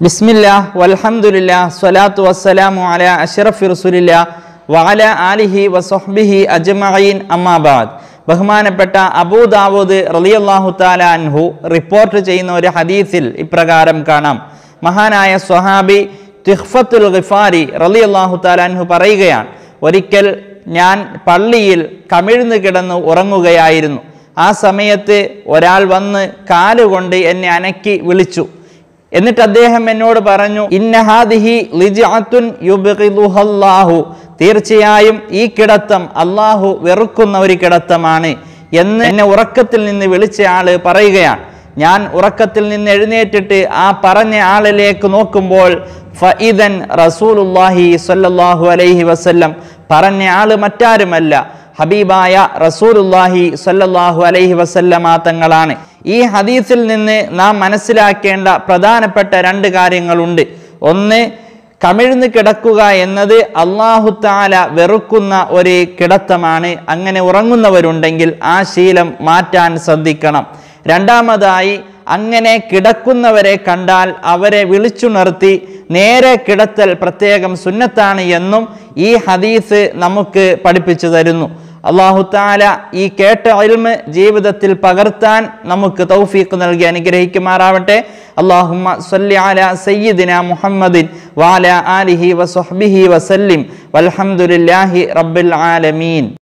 ബിസ്മില്ലാ വൽഹംദുലില്ലാ സ്വലാത്തു വസ്സലാമു അല അഷ്റഫി റസൂലില്ല വഅല ആലിഹി വസഹ്ബിഹി അജ്മഈൻ അമ്മാബാദ് ബഹുമാനപ്പെട്ട അബൂദാവൂദ് റളിയല്ലാഹു തആല അൻഹു റിപ്പോർട്ട് ചെയ്യുന്ന ഒരു ഹദീസിൽ ഇപ്രകാരം കാണാം മഹാനായ സ്വഹാബി തിഹ്ഫത്തുൽ ഗിഫാരി റളിയല്ലാഹു തആല അൻഹു പറയുകയാണ് ഒരിക്കൽ ഞാൻ പള്ളിയിൽ കമിഴ്ന്നു കിടന്ന് ഉറങ്ങുകയായിരുന്നു ആ സമയത്ത് ഒരാൾ വന്ന് കാലുകൊണ്ട് എന്നെ അനക്കി വിളിച്ചു എന്നിട്ട് അദ്ദേഹം എന്നോട് പറഞ്ഞു ഇന്നഹാദിഹി ലിജഅത്തുൻ യുബ്ഗിദുഹല്ലാഹു തീർച്ചയായും ഈ കിടത്തം അള്ളാഹു വെറുക്കുന്ന ഒരു കിടത്തമാണ് എന്ന് എന്നെ ഉറക്കത്തിൽ നിന്ന് വിളിച്ച ആള് പറയുകയാണ് ഞാൻ ഉറക്കത്തിൽ നിന്ന് എഴുന്നേറ്റിട്ട് ആ പറഞ്ഞ ആളിലേക്ക് നോക്കുമ്പോൾ ഫഇദൻ റസൂലുല്ലാഹി സ്വല്ലല്ലാഹു അലൈഹി വസല്ലം പറഞ്ഞ ആള് മറ്റാരുമല്ല ഹബീബായ റസൂലുല്ലാഹി സല്ലല്ലാഹു അലൈഹി വസല്ലമ തങ്ങളാണ് ഈ ഹദീസിൽ നിന്ന് നാം മനസ്സിലാക്കേണ്ട പ്രധാനപ്പെട്ട രണ്ട് കാര്യങ്ങളുണ്ട് ഒന്ന് കമിഴ്ന്ന് കിടക്കുക എന്നത് അള്ളാഹു താല വെറുക്കുന്ന ഒരു കിടത്തമാണ് അങ്ങനെ ഉറങ്ങുന്നവരുണ്ടെങ്കിൽ ആ ശീലം മാറ്റാൻ ശ്രദ്ധിക്കണം രണ്ടാമതായി അങ്ങനെ കിടക്കുന്നവരെ കണ്ടാൽ അവരെ വിളിച്ചുണർത്തി നേരെ കിടത്തൽ പ്രത്യേകം സുന്നത്താണ് എന്നും ഈ ഹദീസ് നമുക്ക് പഠിപ്പിച്ചു തരുന്നു അള്ളാഹു താല ഈ കേട്ട ഇൽമ് ജീവിതത്തിൽ പകർത്താൻ നമുക്ക് തൗഫീഖ് നൽകി അനുഗ്രഹിക്കുമാറാവട്ടെ അള്ളാഹുമ്മ സല്ലി അല സയ്യിദിന മുഹമ്മദിൻ വാല ആലിഹി വസ്ഹബിഹി വസല്ലിം വൽഹംദുലില്ലാഹി റബ്ബിൽ ആലമീൻ